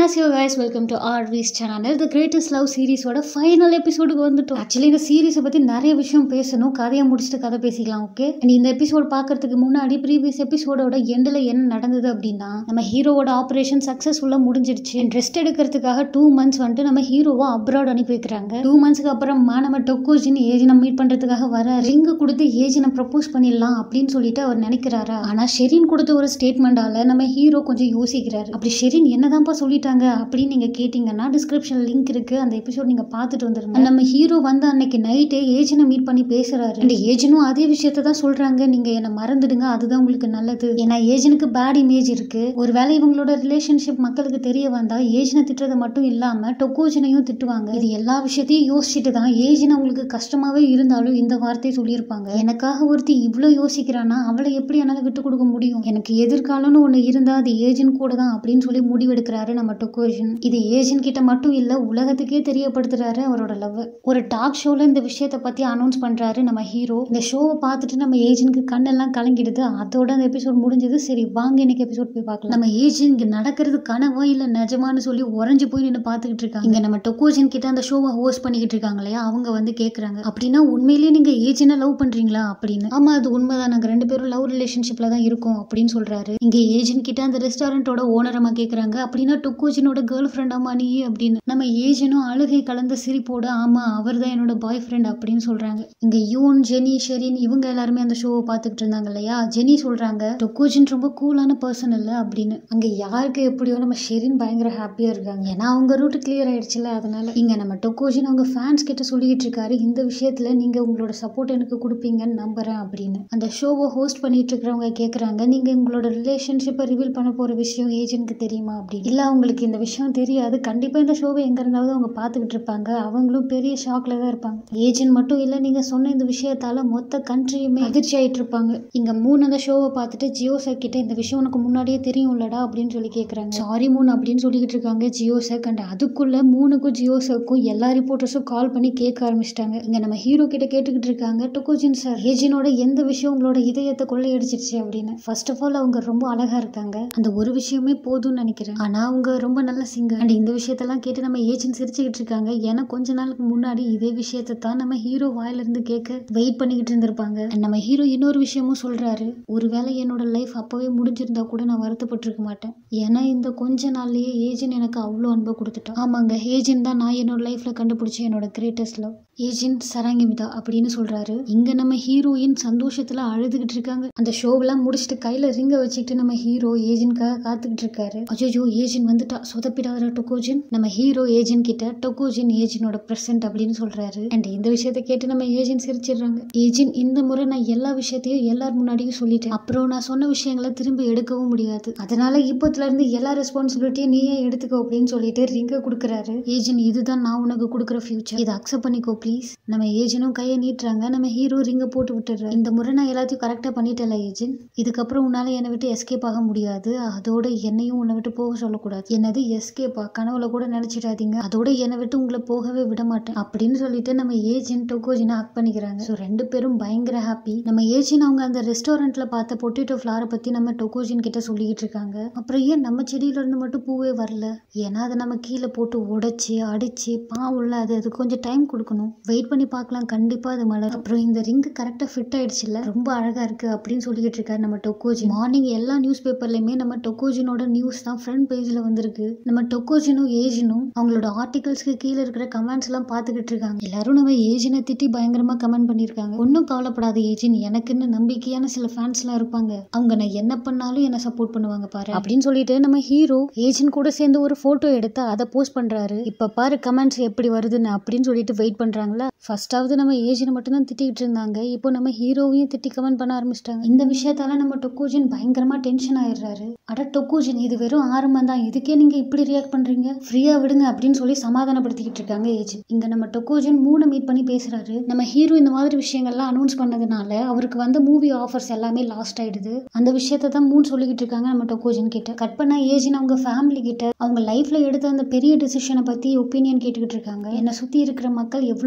அனியாசியோ guys welcome to ஆர்விஸ் channel the greatest love சீரிஸோட final எபிசோடுக்கு வந்துட்டோம் ஆக்சுவலி இந்த சீரிஸை பற்றி நிறைய விஷயம் பேசணும் கதையை முடிச்சுட்டு கதை பேசிக்கலாம் ஓகே அண்ட் இந்த எபிசோட் பார்க்கறதுக்கு முன்னாடி ப்ரீவியஸ் எபிசோடோட எண்டில் என்ன நடந்தது அப்படின்னா நம்ம ஹீரோவோட ஆப்ரேஷன் சக்ஸஸ்ஃபுல்லாக முடிஞ்சிருச்சு ரெஸ்ட் எடுக்கிறதுக்காக டூ மந்த்ஸ் வந்துட்டு நம்ம ஹீரோவை அப்ராட் அனுப்பி வைக்கிறாங்க டூ மந்த்ஸ்க்கு அப்புறமா நம்ம டொக்கோஜின் ஏஜினை மீட் பண்ணுறதுக்காக வர ரிங்கு கொடுத்து ஏஜினை ப்ரப்போஸ் பண்ணிடலாம் அப்படின்னு சொல்லிட்டு அவர் நினைக்கிறாரா ஆனால் ஷெரின் கொடுத்த ஒரு ஸ்டேட்மெண்டால நம்ம ஹீரோ கொஞ்சம் யோசிக்கிறாரு அப்படி ஷெரின் என்னதான்ப்பா சொல்லிட்டாங்க அப்படின்னு நீங்க கேட்டீங்கன்னா டிஸ்கிரிப்ஷன் லிங்க் இருக்கு அந்த எபிசோட் நீங்க பார்த்துட்டு வந்துருங்க நம்ம ஹீரோ வந்து அன்னைக்கு நைட்டே ஏஜனை மீட் பண்ணி பேசுறாரு அந்த ஏஜனும் அதே விஷயத்த தான் சொல்றாங்க நீங்க என்ன மறந்துடுங்க அதுதான் உங்களுக்கு நல்லது ஏன்னா ஏஜனுக்கு பேட் இமேஜ் இருக்கு ஒருவேளை இவங்களோட ரிலேஷன்ஷிப் மக்களுக்கு தெரிய வந்தா ஏஜனை திட்டுறது மட்டும் இல்லாம டொக்கோஜனையும் திட்டுவாங்க இது எல்லா விஷயத்தையும் யோசிச்சுட்டு தான் ஏஜன் அவங்களுக்கு கஷ்டமாவே இருந்தாலும் இந்த வார்த்தையை சொல்லியிருப்பாங்க எனக்காக ஒருத்தி இவ்வளோ யோசிக்கிறானா அவளை எப்படி என்னால் விட்டு கொடுக்க முடியும் எனக்கு எதிர்காலம்னு ஒன்று இருந்தா அது ஏஜென்ட் கூட தான் அப்படின்னு சொல்லி முடிவெடுக்கிறாரு நம்ம டொக்கோஜன் இது ஏஜென்ட் கிட்ட மட்டும் இல்ல உலகத்துக்கே தெரியப்படுத்துறாரு அவரோட லவ் ஒரு டாக் ஷோல இந்த விஷயத்த பத்தி அனௌன்ஸ் பண்றாரு நம்ம ஹீரோ இந்த ஷோவை பார்த்துட்டு நம்ம ஏஜென்ட்க்கு கண்ணெல்லாம் கலங்கிடுது அதோட அந்த எபிசோட் முடிஞ்சது சரி வாங்க இன்னைக்கு எபிசோட் போய் பார்க்கலாம் நம்ம ஏஜென்ட் இங்க நடக்கிறது கனவா இல்ல நிஜமான்னு சொல்லி உறைஞ்சு போய் நின்று பார்த்துக்கிட்டு இருக்காங்க இங்க நம்ம டொக்கோஜன் கிட்ட அந்த ஷோவை ஹோஸ்ட் பண்ணிக்கிட்டு இருக்காங்க இல்லையா அவங்க வந்து கேக்குறாங்க அப்படின்னா உண்மையிலேயே நீங்க ஏஜென்ட லவ் பண்றீங்களா அப்படின்னு ஆமா அது உண்மைதான் நாங்க ரெண்டு பேரும் லவ் ரிலேஷன்ஷிப்ல தான் இருக்கோம் அப்படின்னு சொல்றாரு இங்க ஏஜென்ட் கிட்ட அந்த ரெஸ்டாரண்டோட ஓனரமா கேக்குறாங்க அப்படின்னா டொக்கோஜனோட கேர்ள் ஃப்ரெண்டாமா நீ அப்படின்னு நம்ம ஏஜனும் அழுகை கலந்த சிரிப்போட ஆமா அவர் தான் என்னோட பாய் ஃப்ரெண்ட் அப்படின்னு சொல்றாங்க இங்க யூன் ஜெனி ஷெரின் இவங்க எல்லாருமே அந்த ஷோவை பார்த்துக்கிட்டு இருந்தாங்க இல்லையா ஜெனி சொல்றாங்க டொக்கோஜன் ரொம்ப கூலான பர்சன் இல்ல அப்படின்னு அங்க யாருக்கு எப்படியோ நம்ம ஷெரின் பயங்கர ஹாப்பியா இருக்காங்க ஏன்னா அவங்க ரூட் கிளியர் ஆயிடுச்சுல அதனால இங்க நம்ம டொக்கோஜன் அவங்க ஃபேன்ஸ் கிட்ட சொல்லிட்டு இருக்காரு இந்த விஷயத்துல நீங்க உங்களோட சப்போர்ட் எனக்கு கொடுப்பீங்கன்னு நம்புறேன் அப்படின்னு அந்த ஷோவை ஹோஸ்ட் பண்ணிட்டு இருக்கிறவங்க கேக்குறாங்க நீங்க உங்களோட ரிலேஷன்ஷிப்பை ரிவீல் பண்ண போற விஷயம் ஏஜென்ட்க்கு தெரியுமா அப்படின்னு இல்ல அவங்களுக்கு இந்த விஷயம் தெரியாது கண்டிப்பா இந்த ஷோவை எங்க இருந்தாவது அவங்க பார்த்துக்கிட்டு இருப்பாங்க அவங்களும் பெரிய ஷாக்ல தான் இருப்பாங்க ஏஜென்ட் மட்டும் இல்ல நீங்க சொன்ன இந்த விஷயத்தால மொத்த கண்ட்ரியுமே அதிர்ச்சி ஆயிட்டு இருப்பாங்க இங்க மூணு அந்த ஷோவை பார்த்துட்டு ஜியோ சார் கிட்ட இந்த விஷயம் உனக்கு முன்னாடியே தெரியும்லடா அப்படின்னு சொல்லி கேக்குறாங்க சாரி மூணு அப்படின்னு சொல்லிக்கிட்டு இருக்காங்க ஜியோ சார் அண்ட் அதுக்குள்ள மூணுக்கும் ஜியோ சார்க்கும் எல்லா ரிப்போர்ட்டர்ஸும் கால் பண்ணி கேட்க ஆரம்பிச்சிட்டாங்க இங்க நம்ம ஹீரோ கிட்ட கேட்டுக்கிட்டு இருக்காங்க டொக்கோஜின் சார் ஏஜினோட எந்த விஷயம் உங்களோட இதயத்தை கொள்ளையடிச்சிருச்சு அப்படின்னு ஃபர்ஸ்ட் ஆஃப் ஆல் அவங்க ரொம்ப அழகா இருக்காங்க அந்த ஒரு விஷயமே போதும்னு நினைக்கிறேன் ஆனா அவங்க ரொம்ப நல்ல சிங்கர் அண்ட் இந்த விஷயத்தெல்லாம் கேட்டு நம்ம ஏஜென்ட் சிரிச்சுக்கிட்டு இருக்காங்க ஏன்னா கொஞ்ச நாளுக்கு முன்னாடி இதே விஷயத்தை தான் நம்ம ஹீரோ வாயில இருந்து கேட்க வெயிட் பண்ணிக்கிட்டு இருந்திருப்பாங்க And நம்ம ஹீரோ இன்னொரு விஷயமும் சொல்றாரு ஒருவேளை என்னோட லைஃப் அப்பவே முடிஞ்சிருந்தா கூட நான் வருத்தப்பட்டிருக்க மாட்டேன் ஏன்னா இந்த கொஞ்ச நாள்லயே ஏஜென்ட் எனக்கு அவ்வளோ அன்பை கொடுத்துட்டான் ஆமாங்க ஏஜென்ட் தான் நான் என்னோட லைஃப்ல கண்டுபிடிச்ச என்னோட கிரேட்டஸ்ட் லவ் ஏஜென்ட் சரங்கிமிதா அப்படின்னு சொல்றாரு இங்க நம்ம ஹீரோயின் சந்தோஷத்துல அழுதுகிட்டு இருக்காங்க அந்த ஷோவெல்லாம் முடிச்சுட்டு கையில ரிங்க வச்சுக்கிட்டு நம்ம ஹீரோ ஏஜென்ட்காக காத்துக்கிட்டு இருக்காரு அஜோஜோ ஏஜென்ட் வந்துட்டா சொதப்பிடாத டொக்கோஜின் நம்ம ஹீரோ ஏஜென்ட் கிட்ட டொக்கோஜின் ஏஜென்டோட பிரசன்ட் அப்படின்னு சொல்றாரு அண்ட் இந்த விஷயத்தை கேட்டு நம்ம ஏஜென்ட் சிரிச்சிடுறாங்க ஏஜென்ட் இந்த முறை நான் எல்லா விஷயத்தையும் எல்லார் முன்னாடியும் சொல்லிட்டேன் அப்புறம் நான் சொன்ன விஷயங்களை திரும்ப எடுக்கவும் முடியாது அதனால இப்போத்துல இருந்து எல்லா ரெஸ்பான்சிபிலிட்டியும் நீயே எடுத்துக்கோ அப்படின்னு சொல்லிட்டு ரிங்க கொடுக்குறாரு ஏஜென்ட் இதுதான் நான் உனக்கு கொடுக்குற ஃபியூச்சர் இதை அக்செப்ட் பண்ணிக்கோ ப்ளீஸ் நம்ம ஏஜென்ட்டும் கையை நீட்டுறாங்க நம்ம ஹீரோ ரிங்க போட்டு விட்டுறாரு இந்த முறை நான் எல்லாத்தையும் கரெக்டாக பண்ணிட்டேன்ல ஏஜென்ட் இதுக்கப்புறம் உன்னால என்னை விட்டு எஸ்கேப் ஆக முடியாது அதோட என்னையும் உன்னை விட்டு போக சொல்லக்கூடாது என்னது எஸ்கேப்பா கனவுல கூட நினைச்சிடாதீங்க அதோட என்னை விட்டு உங்களை போகவே விட மாட்டேன் அப்படின்னு சொல்லிட்டு நம்ம ஏஜென்ட் டொக்கோஜினை ஆக்ட் பண்ணிக்கிறாங்க ஸோ ரெண்டு பேரும் பயங்கர ஹாப்பி நம்ம ஏஜென்ட் அவங்க அந்த ரெஸ்டாரண்ட்ல பார்த்த பொட்டேட்டோ ஃப்ளாரை பத்தி நம்ம டொக்கோஜின் கிட்ட சொல்லிக்கிட்டு இருக்காங்க அப்புறம் ஏன் நம்ம செடியில இருந்து மட்டும் பூவே வரல ஏன்னா அதை நம்ம கீழே போட்டு உடைச்சு அடிச்சு பாவுள்ள அது அது கொஞ்சம் டைம் கொடுக்கணும் வெயிட் பண்ணி பார்க்கலாம் கண்டிப்பா அது மலரும் அப்புறம் இந்த ரிங் கரெக்டா ஃபிட் ஆயிடுச்சுல்ல ரொம்ப அழகா இருக்கு அப்படின்னு சொல்லிக்கிட்டு இருக்காரு நம்ம டொக்கோஜி மார்னிங் எல்லா நியூஸ் பேப்பர்லயுமே நம்ம டொக்கோஜினோட நியூஸ் தான் ஃப்ரண்ட் பேஜ்ல வந்திருக்கு நம்ம டொக்கோஜினும் ஏஜினும் அவங்களோட ஆர்டிகல்ஸ்க்கு கீழே இருக்கிற கமெண்ட்ஸ் எல்லாம் பார்த்துக்கிட்டு இருக்காங்க எல்லாரும் நம்ம ஏஜினை திட்டி பயங்கரமா கமெண்ட் பண்ணியிருக்காங்க ஒன்றும் கவலைப்படாத ஏஜின் எனக்குன்னு நம்பிக்கையான சில ஃபேன்ஸ்லாம் இருப்பாங்க அவங்க நான் என்ன பண்ணாலும் என்ன சப்போர்ட் பண்ணுவாங்க பாரு அப்படின்னு சொல்லிட்டு நம்ம ஹீரோ ஏஜின் கூட சேர்ந்து ஒரு போட்டோ எடுத்து அதை போஸ்ட் பண்றாரு இப்ப பாரு கமெண்ட்ஸ் எப்படி வருதுன்னு அப்படின்னு சொல்லிட்டு வெயிட் பண்றாங்களா ஃபர்ஸ்டாவது நம்ம ஏஜினை மட்டும் தான் திட்டிக்கிட்டு இருந்தாங்க இப்போ நம்ம ஹீரோவையும் திட்டி கமெண்ட் பண்ண ஆரம்பிச்சிட்டாங்க இந்த விஷயத்தால நம்ம டொக்கோஜின் பயங்கரமா டென்ஷன் ஆயிடுறாரு அட டொக்கோஜின் இது வெறும் ஆரம்பம் தான் இதுக்கே நீங்க இப்படி ரியாக்ட் பண்றீங்க ஃப்ரீயா விடுங்க அப்படின்னு சொல்லி சமாதானப்படுத்திக்கிட்டு இருக்காங்க ஏஜென்ட் இங்க நம்ம டொக்கோஜின் மூணு மீட் பண்ணி பேசுறாரு நம்ம ஹீரோ இந்த மாதிரி விஷயங்கள்லாம் அனௌன்ஸ் பண்ணதுனால அவருக்கு வந்த மூவி ஆஃபர்ஸ் எல்லாமே லாஸ்ட் ஆயிடுது அந்த விஷயத்த தான் மூணு சொல்லிக்கிட்டு இருக்காங்க நம்ம டொக்கோஜின் கிட்ட கட் பண்ண ஏஜின் அவங்க ஃபேமிலி கிட்ட அவங்க லைஃப்ல எடுத்த அந்த பெரிய டிசிஷனை பத்தி ஒப்பீனியன் கேட்டுக்கிட்டு இருக்காங்க என்னை சுத்தி இருக்கிற மக்கள் எவ்வளவு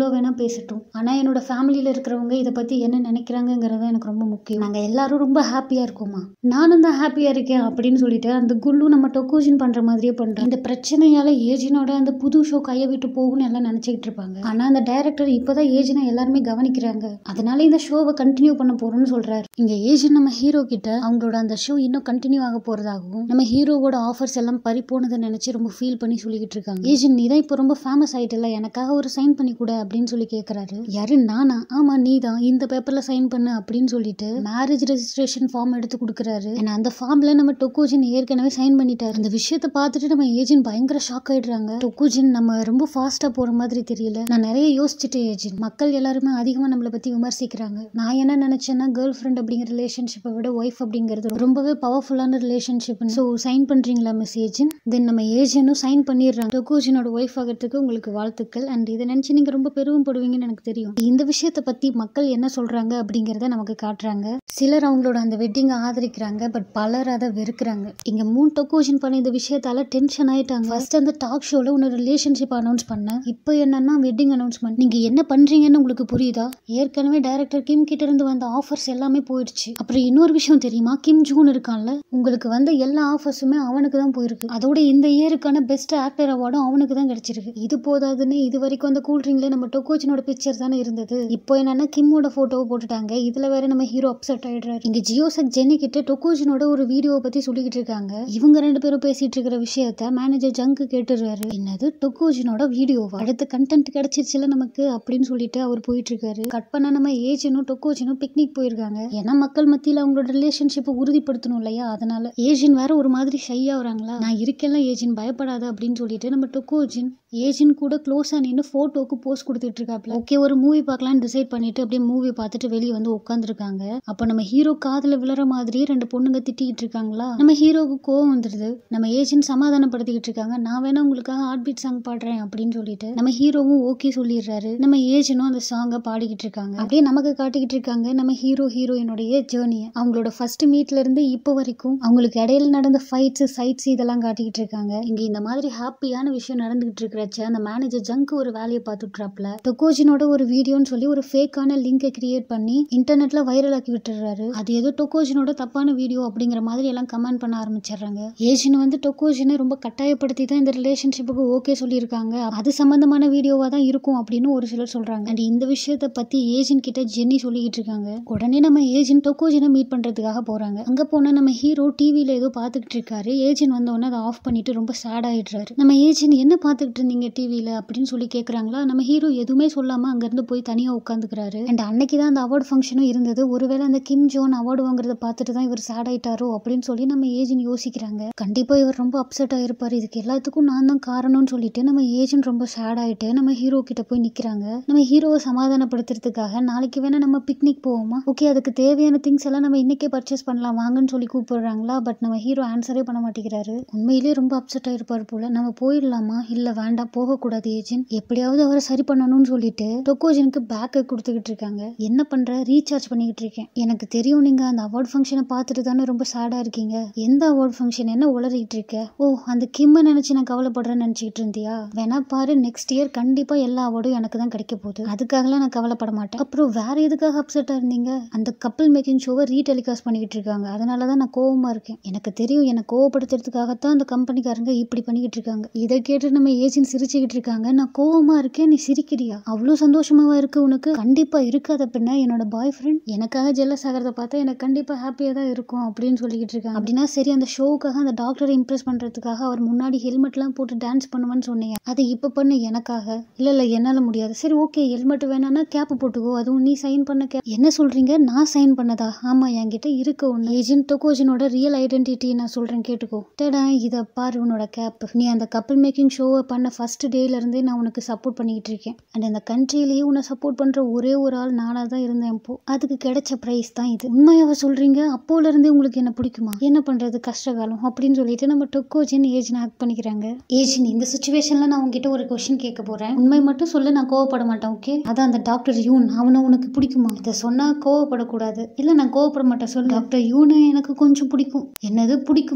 எவ்வளோ வேணால் பேசட்டும் ஆனால் என்னோட ஃபேமிலியில் இருக்கிறவங்க இதை பற்றி என்ன நினைக்கிறாங்கங்கிறது எனக்கு ரொம்ப முக்கியம் நாங்கள் எல்லாரும் ரொம்ப ஹாப்பியாக இருக்கோமா நானும் தான் ஹாப்பியாக இருக்கேன் அப்படின்னு சொல்லிட்டு அந்த குல்லு நம்ம டொக்கோஜின் பண்ணுற மாதிரியே பண்ணுறேன் இந்த பிரச்சனையால் ஏஜினோட அந்த புது ஷோ கையை விட்டு போகும்னு எல்லாம் நினச்சிக்கிட்டு இருப்பாங்க ஆனால் அந்த டைரக்டர் இப்போதான் ஏஜினை எல்லாருமே கவனிக்கிறாங்க அதனால இந்த ஷோவை கண்டினியூ பண்ண போறோம்னு சொல்றாரு இங்க ஏஜென்ட் நம்ம ஹீரோ கிட்ட அவங்களோட அந்த ஷோ இன்னும் கண்டினியூ ஆக போறதாகவும் நம்ம ஹீரோவோட ஆஃபர்ஸ் எல்லாம் பறி போனதை நினைச்சு ரொம்ப ஃபீல் பண்ணி சொல்லிக்கிட்டு இருக்காங்க ஏஜென்ட் நீ தான் இப்போ ரொம்ப ஃபேமஸ் ஆயிட்டல எனக்காக ஒரு சைன் பண்ணி கொடு அப்படின்னு சொல்லி கேக்குறாரு யாரு நானா ஆமா நீ தான் இந்த பேப்பர்ல சைன் பண்ணு அப்படின்னு சொல்லிட்டு மேரேஜ் ரெஜிஸ்ட்ரேஷன் ஃபார்ம் எடுத்து கொடுக்குறாரு And அந்த ஃபார்ம்ல நம்ம டொக்கோஜின் ஏற்கனவே சைன் பண்ணிட்டாரு அந்த விஷயத்தை பார்த்துட்டு நம்ம ஏஜென்ட் பயங்கர ஷாக் ஆயிடுறாங்க டொக்கோஜின் நம்ம ரொம்ப ஃபாஸ்டா போற மாதிரி தெரியல நான் நிறைய யோசிச்சுட்டேன் ஏஜென்ட் மக்கள் எல்லாருமே அதிகமா நம்மளை பத்தி விமர்சிக்கிறாங்க நான் என்ன நினைச்சேன்னா கேர்ள் ஃப்ரெண்ட் அப்படிங்கிற ரிலேஷன்ஷிப்பை விட ஒய்ஃப் அப்படிங்கிறது ரொம்பவே பவர்ஃபுல்லான ரிலேஷன்ஷிப் ஸோ சைன் பண்றீங்களா மிஸ் ஏஜென்ட் தென் நம்ம ஏஜென்ட்டும் சைன் பண்ணிடுறாங்க டொக்கோஜினோட ஒய்ஃப் ஆகிறதுக்கு உங்களுக்கு வாழ்த்துக்கள் அண்ட் இதை நினைச்சு நீங்க ரொம்ப பெருமைப்படுவீங்கன்னு எனக்கு தெரியும் இந்த விஷயத்தை பத்தி மக்கள் என்ன சொல்றாங்க அப்படிங்கறத நமக்கு காட்டுறாங்க சிலர் அவங்களோட அந்த வெட்டிங்கை ஆதரிக்கிறாங்க பட் பலர் அதை வெறுக்கிறாங்க இங்க மூணு டொக்கோஜன் பண்ண இந்த விஷயத்தால டென்ஷன் ஆயிட்டாங்க ஃபர்ஸ்ட் அந்த டாக் ஷோல உன்னோட ரிலேஷன்ஷிப் அனௌன்ஸ் பண்ணேன் இப்போ என்னன்னா வெட்டிங் அனௌன்ஸ்மெண்ட் நீங்க என்ன பண்றீங்கன்னு உங்களுக்கு புரியுதா ஏற்கனவே டைரக்டர் கிம் கிட்ட இருந்து வந்த ஆஃபர்ஸ் எல்லாமே போயிடுச்சு அப்புறம் இன்னொரு விஷயம் தெரியுமா கிம் ஜூன் இருக்கான்ல உங்களுக்கு வந்த எல்லா ஆஃபர்ஸுமே அவனுக்கு தான் போயிருக்கு அதோட இந்த இயருக்கான பெஸ்ட் ஆக்டர் அவார்டும் அவனுக்கு தான் கிடைச்சிருக்கு இது போதாதுன்னு இது வரைக்கும் அந்த கூல் ட்ரிங்க்ல நம்ம டொக்கோஜனோட பிக்சர் தானே இருந்தது இப்போ என்னன்னா கிம்மோட போட்டோவை போட்டுட்டாங்க இதுல வேற நம்ம ஹீரோ அப்செட் ஆயிடுறாரு இங்க ஜியோசக் ஜெனி கிட்ட டொக்கோஜனோட ஒரு வீடியோவை பத்தி சொல்லிக்கிட்டு இருக்காங்க இவங்க ரெண்டு பேரும் பேசிட்டு இருக்கிற விஷயத்த மேனேஜர் ஜங்கு கேட்டுறாரு என்னது டொக்கோஜனோட வீடியோவா அடுத்த கண்டென்ட் கிடைச்சிருச்சுல நமக்கு அப்படின்னு சொல்லிட்டு அவர் போயிட்டு இருக்காரு கட் பண்ண நம்ம ஏஜனும் டொக்கோஜனும் பிக்னிக் போயிருக்காங்க ஏன்னா மக்கள் மத்தியில அவங்களோட ரிலேஷன்ஷிப்பை உறுதிப்படுத்தணும் இல்லையா அதனால ஏஜின் வேற ஒரு மாதிரி ஷை ஆகுறாங்களா நான் இருக்கேன்ல ஏஜின் பயப்படாத அப்படின்னு சொல்லிட்டு நம்ம டொக்கோஜின் ஏஜின் கூட க்ளோஸா நின்று போட்டோக்கு போஸ்ட் கொடுத்துட்டு இருக்காப்ல ஓகே ஒரு மூவி பார்க்கலாம்னு டிசைட் பண்ணிட்டு அப்படியே மூவி பார்த்துட்டு வெளியே வந்து உட்காந்துருக்காங்க அப்போ நம்ம ஹீரோ காதுல விழற மாதிரி ரெண்டு பொண்ணுங்க திட்டிக்கிட்டு இருக்காங்களா நம்ம ஹீரோவுக்கு கோவம் வந்துடுது நம்ம ஏஜென்ட் சமாதானப்படுத்திக்கிட்டு இருக்காங்க நான் வேணா உங்களுக்காக ஹார்ட் பீட் சாங் பாடுறேன் அப்படின்னு சொல்லிட்டு நம்ம ஹீரோவும் ஓகே சொல்லிடுறாரு நம்ம ஏஜனும் அந்த சாங்கை பாடிக்கிட்டு இருக்காங்க அப்படியே நமக்கு காட்டிக்கிட்டு இருக்காங்க நம்ம ஹீரோ ஹீரோயினுடைய ஜேர்னியை அவங்களோட ஃபர்ஸ்ட் மீட்ல இருந்து இப்போ வரைக்கும் அவங்களுக்கு இடையில நடந்த ஃபைட்ஸ் சைட்ஸ் இதெல்லாம் காட்டிக்கிட்டு இருக்காங்க இங்க இந்த மாதிரி ஹாப்பியான விஷயம் நடந்துகிட்டு இருக்கிறச்ச அந்த மேனேஜர் ஜங்க் ஒரு வேலையை பார்த்துட்றாப்ல டொக்கோஜினோட ஒரு வீடியோன்னு சொல்லி ஒரு ஃபேக்கான லிங்கை கிரியேட் பண்ணி இன்டர்நெட்ல வைரல் ஆக்கி விட்டுறாரு அது ஏதோ டொக்கோஜினோட தப்பான வீடியோ அப்படிங்கிற மாதிரி எல்லாம் கமெண்ட் பண்ண ஆரம்பிச்சிடுறாங்க ஏஜின் வந்து டொக்கோஜினை ரொம்ப கட்டாயப்படுத்தி தான் இந்த ரிலேஷன்ஷிப்புக்கு ஓகே சொல்லியிருக்காங்க அது சம்பந்தமான வீடியோவா தான் இருக்கும் அப்படின்னு ஒரு சிலர் சொல்றாங்க அண்ட் இந்த விஷயத்தை பத்தி ஏஜின் கிட்ட ஜென்னி சொல்லிக்கிட்டு இருக்காங்க உடனே நம்ம ஏஜின் டொக்கோஜினை மீட் பண்றதுக்காக போறாங்க அங்க போனா நம்ம ஹீரோ டிவில ஏதோ பாத்துக்கிட்டு இருக்காரு ஏஜின் வந்த உடனே அதை ஆஃப் பண்ணிட்டு ரொம்ப சேட் ஆயிடுறாரு நம்ம ஏஜின் என்ன பாத்துக்கிட்டு இருந்தீங்க டிவில அப்படின்னு சொல்லி கேக்குறாங்களா நம்ம ஹீரோ எதுவுமே சொல்லாம அங்க இருந்து போய் தனியா உட்காந்துக்கிறாரு அண்ட் அன்னைக்கு தான் அந்த அவார்டு ஃபங்க்ஷனும் இருந்தது ஒருவேளை அந்த கிம் ஜோன் அவார்டு வாங்குறத பார்த்துட்டு தான் இவர் சேட் ஆயிட்டாரோ அப்படின்னு சொல்லி நம்ம ஏஜின் யோசிக்கிறாங்க கண்டிப்பா இவர் ரொம்ப அப்செட் ஆயிருப்பாரு இதுக்கு எல்லாத்துக்கும் நான் தான் காரணம்னு சொல்லிட்டு நம்ம ஏஜென்ட் ரொம்ப சேட் ஆயிட்டு நம்ம ஹீரோ கிட்ட போய் நிக்கிறாங்க நம்ம ஹீரோவை சமாதானப்படுத்துறதுக்காக நாளைக்கு வேணா நம்ம பிக்னிக் போவோமா ஓகே அதுக்கு தேவையான திங்ஸ் எல்லாம் நம்ம இன்னைக்கே பர்ச்சேஸ் பண்ணலாம் வாங்கன்னு சொல்லி கூப்பிடுறாங்களா பட் நம்ம ஹீரோ ஆன்சரே பண்ண மாட்டேங்கிறாரு உண்மையிலேயே ரொம்ப அப்செட் ஆயிருப்பாரு போல நம்ம போயிடலாமா இல்ல வேண்டாம் போகக்கூடாது ஏஜென்ட் எப்படியாவது அவரை சரி பண்ணணும்னு சொல்லிட்டு டொக்கோஜனுக்கு பேக்கை கொடுத்துக்கிட்டு இருக்காங்க என்ன பண்ற ரீசார்ஜ் பண்ணிக்கிட்டு இருக்கேன் எனக்கு தெரியும் நீங்க அந்த அவார்ட் ஃபங்க்ஷனை பார்த்துட்டு தானே ரொம்ப சேடா இருக்கீங்க எந்த அவார்ட் ஃபங்க்ஷன் என்ன உளறிட்டு இருக்க ஓ அந்த கிம்ம நினைச்சு நான் கவலைப்படுறேன்னு நினைச்சிட்டு இருந்தியா வேணா பாரு நெக்ஸ்ட் இயர் கண்டிப்பா எல்லா அவார்டும் எனக்கு தான் கிடைக்க போகுது அதுக்காகலாம் நான் கவலைப்பட மாட்டேன் அப்புறம் வேற எதுக்காக அப்செட்டா இருந்தீங்க அந்த கப்பல் மேக்கிங் ஷோவை ரீடெலிகாஸ்ட் பண்ணிக்கிட்டு இருக்காங்க அதனால தான் நான் கோவமா இருக்கேன் எனக்கு தெரியும் என்னை கோவப்படுத்துறதுக்காகத்தான் அந்த கம்பெனிக்காரங்க இப்படி பண்ணிக்கிட்டு இருக்காங்க இதை கேட்டு நம்ம ஏஜென்ட் சிரிச்சுக்கிட்டு இருக்காங்க நான் கோவமா இருக்கேன் நீ சிரிக்கிறியா அவ்வளோ சந்தோஷமாவா இருக்கு உனக்கு கண்டிப்பா இருக்காத பின்ன என்னோட பாய் ஃப்ரெண்ட் எனக்காக ஜெல்லஸ் ஆகிறத பார்த்தா எனக்கு கண்டிப்பா ஹாப்பியா தான் இருக்கும் அப்படின்னு சொல்லிக்கிட்டு இருக்காங்க அப்படின்னா சரி அந்த ஷோவுக்காக அந்த டாக்டரை இம்ப்ரெஸ் பண்றதுக்காக அவர் முன்னாடி ஹெல்மெட்லாம் போட்டு டான்ஸ் பண்ணுவேன்னு சொன்னீங்க அதை இப்போ பண்ணு எனக்காக இல்ல இல்ல என்னால முடியாது சரி ஓகே ஹெல்மெட் வேணாம்னா கேப் போட்டுக்கோ அதுவும் நீ சைன் பண்ண கேப் என்ன சொல்றீங்க நான் சைன் பண்ணதா ஆமா என்கிட்ட இருக்கு ஒன்று ஏஜென்ட் டொக்கோஜனோட ரியல் ஐடென்டிட்டி நான் சொல்றேன் கேட்டுக்கோ டேடா இதை பாரு உன்னோட கேப் நீ அந்த கப்பல் மேக்கிங் ஷோவை பண்ண ஃபர்ஸ்ட் டேல இருந்தே நான் உனக்கு சப்போர்ட் பண்ணிக்கிட்டு இருக்கேன் அண்ட் அந்த கண்ட்ரிலேயே உன்னை சப்போர்ட் பண்ற ஒரே ஒரு ஆள் நானாக தான் இருந்தேன் இப்போ அதுக்கு கிடைச்ச ப்ரைஸ் தான் இது உண்மையாவ சொல்றீங்க அப்போல இருந்தே உங்களுக்கு என்ன பிடிக்குமா என்ன பண்றது கஷ்டகாலம் அப்படின்னு சொல்லிட்டு நம்ம டொக்கோஜின் ஏஜின் ஆக்ட் பண்ணிக்கிறாங்க ஏஜின் இந்த சுச்சுவேஷன்ல நான் உங்ககிட்ட ஒரு கொஸ்டின் கேட்க போறேன் உண்மை மட்டும் சொல்ல நான் கோவப்பட மாட்டேன் ஓகே அதான் அந்த டாக்டர் யூன் அவனை உனக்கு பிடிக்குமா இதை சொன்னா கோவப்படக்கூடாது இல்ல நான் கோவப்பட மாட்டேன் சொல்லு டாக்டர் யூனை எனக்கு கொஞ்சம் பிடிக்கும் என்னது பிடிக்குமா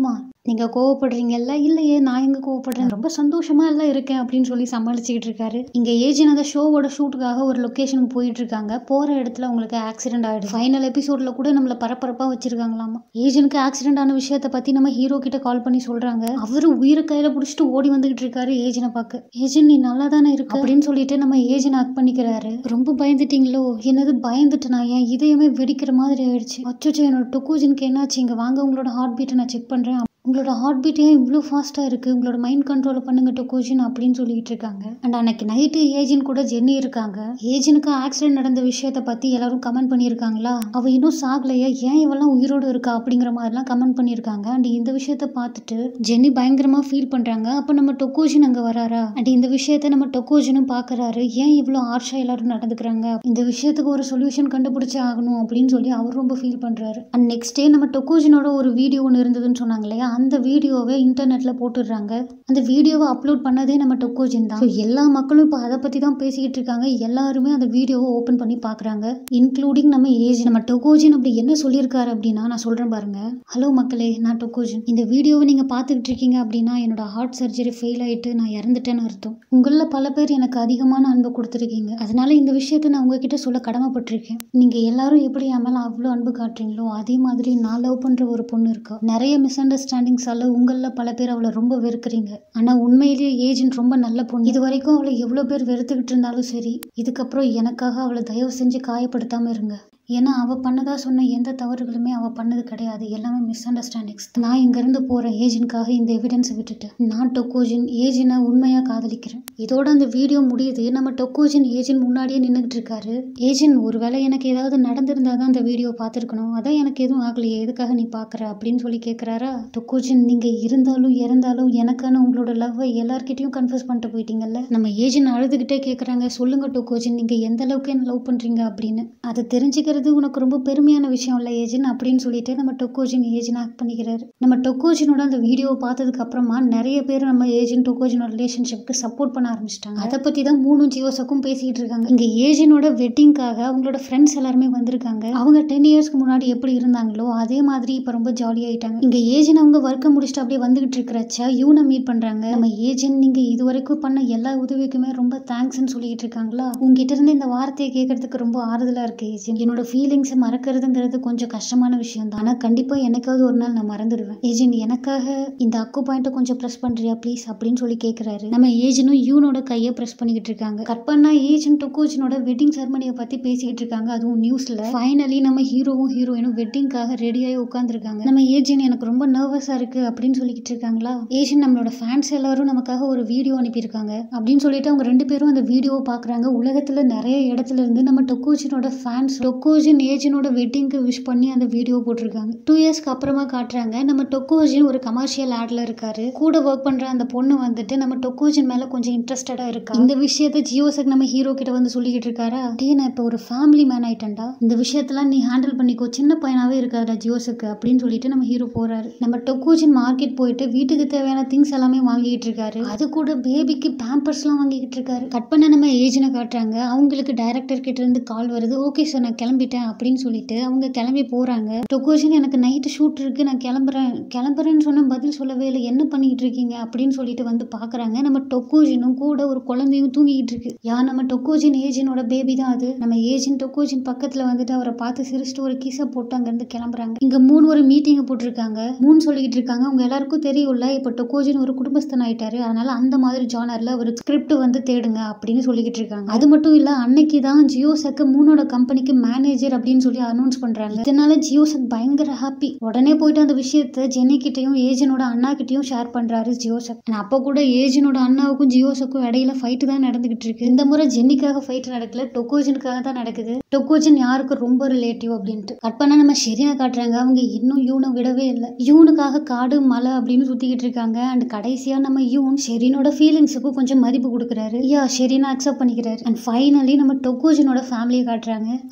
நீங்க கோவப்படுறீங்கல்ல இல்லையே நான் எங்க கோவப்படுறேன் ரொம்ப சந்தோஷமா எல்லாம் இருக்கேன் அப்படின்னு சொல்லி சமாளிச்சுக்கிட்டு இருக்காரு இங்க ஏஜென்ட் அந்த ஷோவோட ஷூட்டுக்காக ஒரு லொகேஷனுக்கு போயிட்டு இருக்காங்க போற இடத்துல உங்களுக்கு ஆக்சிடென்ட் ஆயிடுது ஃபைனல் எபிசோட்ல கூட நம்மள பரபரப்பா வச்சிருக்காங்களாமா ஏஜென்ட்க்கு ஆக்சிடென்ட் ஆன விஷயத்தை பத்தி நம்ம ஹீரோ கிட்ட கால் பண்ணி சொல்றாங்க அவரு உயிரை கையில புடிச்சிட்டு ஓடி வந்துகிட்டு இருக்காரு ஏஜென்ட பார்க்க ஏஜென்ட் நீ நல்லா தானே இருக்கு அப்படின்னு சொல்லிட்டு நம்ம ஏஜென்ட் ஆக்ட் பண்ணிக்கிறாரு ரொம்ப பயந்துட்டீங்களோ என்னது பயந்துட்டு நான் என் இதயமே வெடிக்கிற மாதிரி ஆயிடுச்சு அச்சோ என்னோட டொக்கூஜனுக்கு என்னாச்சு இங்க வாங்க உங்களோட ஹார்ட் பீட்டை நான் செக் பண்றேன் உங்களோட ஹார்ட் பீட் ஏன் இவ்வளோ ஃபாஸ்ட்டாக இருக்குது உங்களோட மைண்ட் கண்ட்ரோலை பண்ணுங்க டொக்கோஜின் அப்படின்னு சொல்லிட்டு இருக்காங்க அண்ட் அன்னைக்கு நைட்டு ஏஜென்ட் கூட ஜென்னி இருக்காங்க ஏஜென்ட்க்கு ஆக்சிடென்ட் நடந்த விஷயத்தை பற்றி எல்லாரும் கமெண்ட் பண்ணியிருக்காங்களா அவள் இன்னும் சாகலையா ஏன் இவெல்லாம் உயிரோடு இருக்கா அப்படிங்கிற மாதிரிலாம் கமெண்ட் பண்ணியிருக்காங்க அண்ட் இந்த விஷயத்த பார்த்துட்டு ஜென்னி பயங்கரமாக ஃபீல் பண்ணுறாங்க அப்போ நம்ம டொக்கோஜின் அங்கே வராரா அண்ட் இந்த விஷயத்த நம்ம டொக்கோஜினும் பார்க்குறாரு ஏன் இவ்வளோ ஆர்ஷா எல்லாரும் நடந்துக்கிறாங்க இந்த விஷயத்துக்கு ஒரு சொல்யூஷன் கண்டுபிடிச்சே ஆகணும் அப்படின்னு சொல்லி அவர் ரொம்ப ஃபீல் பண்ணுறாரு அண்ட் நெக்ஸ்ட் டே நம்ம டொக்கோஜினோட ஒரு வீடியோ ஒன்று இருந்ததுன்னு சொன்னாங்க இல்லையா அந்த வீடியோவை இன்டர்நெட்ல போட்டுடுறாங்க அந்த வீடியோவை அப்லோட் பண்ணதே நம்ம டொக்கோஜின் தான் So, எல்லா மக்களும் இப்போ அதை பத்தி தான் பேசிக்கிட்டு இருக்காங்க எல்லாருமே அந்த வீடியோவை ஓப்பன் பண்ணி பார்க்கறாங்க இன்க்ளூடிங் நம்ம ஏஜ் நம்ம டொக்கோஜின் அப்படி என்ன சொல்லியிருக்காரு அப்படின்னா நான் சொல்றேன் பாருங்க ஹலோ மக்களே நான் டொக்கோஜின் இந்த வீடியோவை நீங்க பார்த்துக்கிட்டு இருக்கீங்க அப்படின்னா என்னோட ஹார்ட் சர்ஜரி ஃபெயில் ஆயிட்டு நான் இறந்துட்டேன்னு அர்த்தம் உங்களில் பல பேர் எனக்கு அதிகமான அன்பு கொடுத்துருக்கீங்க அதனால இந்த விஷயத்தை நான் உங்ககிட்ட சொல்ல கடமைப்பட்டிருக்கேன் நீங்க எல்லாரும் எப்படி என் மேல அவ்வளோ அன்பு காட்டுறீங்களோ அதே மாதிரி நான் லவ் பண்ற ஒரு பொண்ணு இருக்கா நிறைய மிஸ் அண்டர்ஸ்டாண்டிங்ஸால உங்களில் பல பேர் அவளை ரொம்ப வெறுக்கிறீங்க ஆனா உண்மையிலேயே ஏஜென்ட் ரொம்ப நல்ல பொண்ணு இது வரைக்கும் அவளை எவ்வளோ பேர் வெறுத்துக்கிட்டு இருந்தாலும் சரி இதுக்கப்புறம் எனக்காக அவளை தயவு செஞ்சு காயப்படுத்தாம இருங்க ஏன்னா அவ பண்ணதா சொன்ன எந்த தவறுகளுமே அவ பண்ணது கிடையாது எல்லாமே மிஸ் அண்டர்ஸ்டாண்டிங்ஸ் நான் இங்கேருந்து போகிறேன் ஏஜென்ட்காக இந்த எவிடன்ஸை விட்டுட்டு நான் டொக்கோஜின் ஏஜென்னை உண்மையாக காதலிக்கிறேன் இதோட அந்த வீடியோ முடியுது நம்ம டொக்கோஜின் ஏஜென்ட் முன்னாடியே நின்றுக்கிட்டு இருக்காரு ஏஜென்ட் ஒருவேளை எனக்கு ஏதாவது நடந்திருந்தா தான் அந்த வீடியோ பார்த்துருக்கணும் அதான் எனக்கு எதுவும் ஆகலையே எதுக்காக நீ பார்க்குற அப்படின்னு சொல்லி கேட்குறாரா டொக்கோஜின் நீங்கள் இருந்தாலும் இறந்தாலும் எனக்கான உங்களோட லவ்வை எல்லார்கிட்டயும் கன்ஃபியூஸ் பண்ணிட்டு போயிட்டீங்கல்ல நம்ம ஏஜென்ட் அழுதுகிட்டே கேட்குறாங்க சொல்லுங்க டொக்கோஜின் நீங்கள் எந்த அளவுக்கு என்ன லவ் பண்ணுறீங்க அப்படின்னு அதை தெரிஞ்சுக்கிறது உனக்கு ரொம்ப பெருமையான விஷயம் இல்லை ஏஜென்ட் அப்படின்னு சொல்லிட்டு நம்ம டொக்கோஜின் ஏஜென்ட் ஆக்ட் பண்ணிக்கிறாரு நம்ம டொக்கோஜினோட அந்த வீடியோவை பார்த்ததுக்கு அப்புறமா நிறைய பேர் நம்ம ஏஜென்ட் டொக்கோஜினோட ரிலேஷன்ஷிப்க்கு சப்போர்ட் பண்ண ஆரம்பிச்சிட்டாங்க அதை பற்றி தான் மூணும் ஜியோசக்கும் பேசிக்கிட்டு இருக்காங்க இங்கே ஏஜென்டோட வெட்டிங்காக அவங்களோட ஃப்ரெண்ட்ஸ் எல்லாருமே வந்திருக்காங்க அவங்க டென் இயர்ஸ்க்கு முன்னாடி எப்படி இருந்தாங்களோ அதே மாதிரி இப்போ ரொம்ப ஜாலியாயிட்டாங்க இங்கே ஏஜென்ட் அவங்க ஒர்க்கை முடிச்சுட்டு அப்படியே வந்துகிட்டு இருக்கிறச்ச இவனை மீட் பண்ணுறாங்க நம்ம ஏஜென்ட் நீங்கள் இது வரைக்கும் பண்ண எல்லா உதவிக்குமே ரொம்ப தேங்க்ஸ்னு சொல்லிட்டு இருக்காங்களா உங்ககிட்ட இருந்து இந்த வார்த்தையை கேட்கறதுக்கு ரொம்ப ஆறுதலாக இருக்கு ஏஜென்ட் என்னோட ஃபீலிங்ஸை மறக்கிறதுங்கிறது கொஞ்சம் கஷ்டமான விஷயம் தான் ஆனால் கண்டிப்பாக எனக்காவது ஒரு நாள் நான் மறந்துடுவேன் ஏஜென்ட் எனக்காக இந்த அக்கு பாயிண்ட்டை கொஞ்சம் ப்ரெஸ் பண்ணுறியா ப்ளீஸ் அப்படின்னு சொல்லி கேட்குறாரு நம்ம ஏஜென்ட்டும் யூனோட கையை ப்ரெஸ் பண்ணிக்கிட்டு இருக்காங்க கட் பண்ணா ஏஜென்ட் டொக்கோஜினோட வெட்டிங் செரமனியை பற்றி பேசிக்கிட்டு இருக்காங்க அதுவும் நியூஸில் ஃபைனலி நம்ம ஹீரோவும் ஹீரோயினும் வெட்டிங்காக ரெடியாகி உட்காந்துருக்காங்க நம்ம ஏஜென்ட் எனக்கு ரொம்ப நர்வஸாக இருக்கு அப்படின்னு சொல்லிக்கிட்டு இருக்காங்களா ஏஜென்ட் நம்மளோட ஃபேன்ஸ் எல்லாரும் நமக்காக ஒரு வீடியோ அனுப்பியிருக்காங்க அப்படின்னு சொல்லிட்டு அவங்க ரெண்டு பேரும் அந்த வீடியோவை பார்க்குறாங்க உலகத்தில் நிறைய இடத்துல இருந்து நம்ம டொக்கோஜினோட ஃபேன்ஸ் டொக்கோஜின் ஏஜென்டோட வெட்டிங்க்கு விஷ் பண்ணி அந்த வீடியோ போட்டிருக்காங்க டூ இயர்ஸ்க்கு அப்புறமா காட்டுறாங்க நம்ம டொக்கோஜின் ஒரு கமர்ஷியல் ஆட்ல இருக்காரு கூட ஒர்க் பண்ற அந்த பொண்ணு வந்துட்டு நம்ம டொக்கோஜின் மேல கொஞ்சம் இன்ட்ரெஸ்டடா இருக்கா இந்த விஷயத்த ஜியோசக் நம்ம ஹீரோ கிட்ட வந்து சொல்லிக்கிட்டு இருக்காரா டே நான் இப்போ ஒரு ஃபேமிலி மேன் ஆயிட்டேன்டா இந்த விஷயத்தெல்லாம் நீ ஹேண்டில் பண்ணிக்கோ சின்ன பையனாவே இருக்காதா ஜியோசக்கு அப்படின்னு சொல்லிட்டு நம்ம ஹீரோ போறாரு நம்ம டொக்கோஜின் மார்க்கெட் போயிட்டு வீட்டுக்கு தேவையான திங்ஸ் எல்லாமே வாங்கிட்டு இருக்காரு அது கூட பேபிக்கு பேம்பர்ஸ்லாம் வாங்கிக்கிட்டு இருக்காரு கட் பண்ண நம்ம ஏஜ்னை காட்டுறாங்க அவங்களுக்கு டைரக்டர் கிட்ட இருந்து கால் வருது ஓகே சார் நான் கிளம்பிட்டேன் அப்படின்னு சொல்லிட்டு அவங்க கிளம்பி போறாங்க டொக்கோஜின் எனக்கு நைட்டு ஷூட் இருக்கு நான் கிளம்புறேன் கிளம்புறேன்னு சொன்ன பதில் சொல்லவே இல்லை என்ன பண்ணிக்கிட்டு இருக்கீங்க அப்படின்னு சொல்லிட்டு வந்து பாக்குறாங்க நம்ம டொக்கோஜினும் கூட ஒரு குழந்தையும் தூங்கிக்கிட்டு இருக்கு யா நம்ம டொக்கோஜின் ஏஜினோட பேபி தான் அது நம்ம ஏஜின் டொக்கோஜின் பக்கத்துல வந்துட்டு அவரை பார்த்து சிரிச்சுட்டு ஒரு கிசை போட்டு அங்கிருந்து கிளம்புறாங்க இங்க மூணு ஒரு மீட்டிங் போட்டிருக்காங்க மூணு சொல்லிக்கிட்டு இருக்காங்க உங்க எல்லாருக்கும் தெரியும்ல இப்போ டொக்கோஜின் ஒரு குடும்பஸ்தன் ஆயிட்டாரு அதனால அந்த மாதிரி ஜானர்ல ஒரு ஸ்கிரிப்ட் வந்து தேடுங்க அப்படின்னு சொல்லிக்கிட்டு இருக்காங்க அது மட்டும் இல்ல அன்னைக்கு தான் ஜியோசக்கு மூணோட கம்பெனிக்கு மேனேஜர் அப்படின்னு சொல்லி அனௌன்ஸ் பண்றாங்க இதனால ஜியோசக் பயங்கர ஹாப்பி உடனே போயிட்டு அந்த விஷயத்த ஜெனி கிட்டயும் ஏஜனோட அண்ணா கிட்டயும் ஷேர் பண்றாரு ஜியோசக் And அப்போ கூட ஏஜனோட அண்ணாவுக்கும் ஜியோசக்கும் இடையில ஃபைட் தான் நடந்துகிட்டு இருக்கு இந்த முறை ஜென்னிக்காக ஃபைட் நடக்கல டொக்கோஜனுக்காக தான் நடக்குது டொக்கோஜன் யாருக்கு ரொம்ப ரிலேட்டிவ் அப்படின்ட்டு கட் பண்ணா நம்ம ஷெரினா காட்டுறாங்க அவங்க இன்னும் யூனை விடவே இல்லை யூனுக்காக காடு மலை அப்படின்னு சுத்திக்கிட்டு இருக்காங்க அண்ட் கடைசியா நம்ம யூன் ஷெரினோட ஃபீலிங்ஸுக்கும் கொஞ்சம் மதிப்பு கொடுக்குறாரு யா ஷெரினா அக்செப்ட் பண்ணிக்கிறாரு அண்ட் ஃபைனலி நம்ம டொக்கோஜனோட ஃபேமிலியை காட்டுறாங்க அந்த டிங்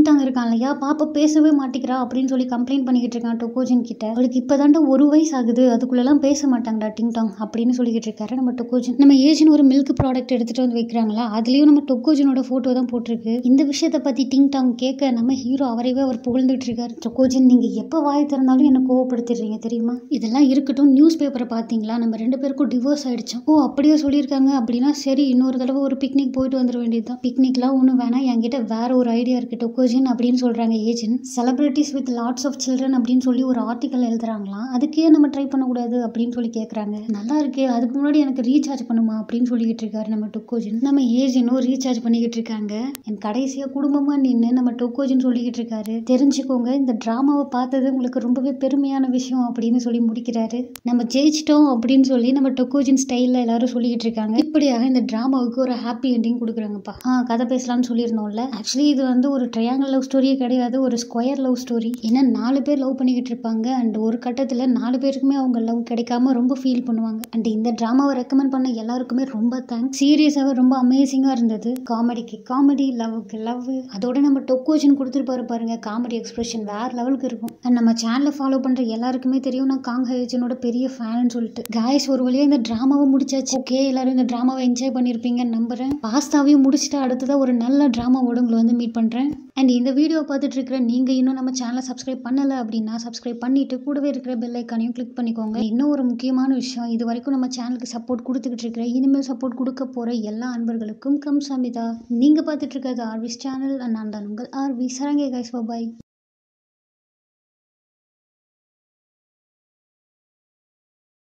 டாங் இருக்கான் இல்லையா பாப்பா பேசவே மாட்டேங்கிறா அப்படின்னு சொல்லி கம்ப்ளைண்ட் பண்ணிக்கிட்டு இருக்கான் டொக்கோஜன் கிட்ட அவளுக்கு இப்பதான்டா ஒரு வயசு ஆகுது அதுக்குள்ளெல்லாம் பேச மாட்டாங்கடா டிங் டாங் அப்படின்னு சொல்லிக்கிட்டு இருக்காரு நம்ம டொக்கோஜன் நம்ம ஏஜின் ஒரு மில்க் ப்ராடக்ட் எடுத்துட்டு வந்து வைக்கிறாங்களா அதுலயும் நம்ம டொக்கோஜனோட போட்டோ தான் போட்டிருக்கு இந்த விஷயத்தை பத்தி டிங் டாங் கேட்க நம்ம ஹீரோ அவரைவே அவர் புகழ்ந்துட்டு இருக்காரு டொக்கோஜன் நீங்க எப்ப வாய் திறந்தாலும் என்ன கோவப்படுத்திடுறீங்க தெரியுமா இதெல்லாம் இருக்கட்டும் நியூஸ் பேப்பரை பாத்தீங்களா நம்ம ரெண்டு பேருக்கும் டிவோர்ஸ் ஆயிடுச்சோம் ஓ அப்படியே சொல்லியிருக்காங்க அப்படின்னா சரி இன்னொரு தடவை ஒரு பிக்னிக் போயிட்டு வந்துட வேண்டியதுதான் பிக்னிக்லாம் ஒன்றும் வேணாம் என்கிட்ட வேற ஒரு ஐடியா இருக்கு டொக்கோஜின் அப்படின்னு சொல்றாங்க agent celebrities with lots of children அப்படின்னு சொல்லி ஒரு ஆர்டிக்கல் எழுதுறாங்களாம் அதுக்கே நம்ம ட்ரை பண்ணக்கூடாது அப்படின்னு சொல்லி கேட்குறாங்க நல்லா இருக்கே அதுக்கு முன்னாடி எனக்கு ரீசார்ஜ் பண்ணுமா அப்படின்னு சொல்லிக்கிட்டு இருக்காரு நம்ம டொக்கோஜின் நம்ம ஏஜென்ட்டும் ரீசார்ஜ் பண்ணிக்கிட்டு இருக்காங்க என் கடைசியாக குடும்பமாக நின்று நம்ம டொக்கோஜின் சொல்லிக்கிட்டு இருக்காரு தெரிஞ்சுக்கோங்க இந்த ட்ராமாவை பார்த்தது உங்களுக்கு ரொம்பவே பெருமையான விஷயம் அப்படின்னு சொல்லி முடிக்கிறாரு நம்ம ஜெயிச்சிட்டோம் அப்படின்னு சொல்லி நம்ம டொக்கோஜின் ஸ்டைலில் எல்லாரும் சொல்லிக்கிட்டு இருக்காங்க இப்படியாக இந்த ட்ராமாவுக்கு ஒரு ஹாப்பி எண்டிங் கொடுக்குறாங்கப்பா ஆ கதை பேசலாம்னு சொல்லியிருந்தோம்ல ஆக்சுவலி இது வந்து ஒரு ட்ரையாங்கல் லவ் ஸ்டோரியே கிடையாது ஒரு ஸ்கொயர் லவ் ஸ்டோரி ஏன்னா நாலு பேர் லவ் பண்ணிக்கிட்டு இருப்பாங்க அண்ட் ஒரு கட்டத்தில் நாலு பேருக்குமே அவங்க லவ் கிடைக்காம ரொம்ப ஃபீல் பண்ணுவாங்க அண்ட் இந்த ட்ராமாவை ரெக்கமெண்ட் பண்ண எல்லாருக்குமே ரொம்ப தேங்க்ஸ் சீரியஸாகவே ரொம்ப அமேசிங்காக இருந்தது காமெடிக்கு காமெடி லவ்வுக்கு லவ் அதோட நம்ம டொக்கோஜன் கொடுத்துருப்பாரு பாருங்க காமெடி எக்ஸ்பிரஷன் வேற லெவலுக்கு இருக்கும் அண்ட் நம்ம சேனலை ஃபாலோ பண்ணுற எல்லாருக்குமே தெரியும் நான் காங் ஹேஜனோட பெரிய ஃபேன் சொல்லிட்டு காய்ஸ் ஒரு வழியாக இந்த ட்ராமாவை முடிச்சாச்சு ஓகே எல்லாரும் இந்த ட்ராமாவை என்ஜாய் பண்ணியிருப்பீங்கன்னு நம்புறேன் பாஸ்தாவையும் முடிச்சுட்டு அடுத்ததாக ஒரு நல்ல ட்ராமாவோட உங்களை வந்து மீட் பண்ணுறேன் அண்ட் இந்த வீடியோ பார்த்துட்டு இருக்கிற நீங்கள் இன்னும் நம்ம சேனலை சப்ஸ்கிரைப் பண்ணலை அப்படின்னா சப்ஸ்கிரைப் பண்ணிட்டு கூடவே இருக்கிற பெல் ஐக்கானையும் கிளிக் பண்ணிக்கோங்க இன்னும் ஒரு முக்கியமான விஷயம் இது வரைக்கும் நம்ம சேனலுக்கு சப்போர்ட் கொடுத்துக்கிட்டு இருக்கிற இனிமேல் சப்போர்ட் கொடுக்க போகிற எல்லா அன்பர்களுக்கும் கம் சமிதா நீங்கள் பார்த்துட்டு இருக்கிறது ஆர்விஸ் சேனல் நான் தான் உங்கள் ஆர்வி சரங்கே கைஸ் பாய்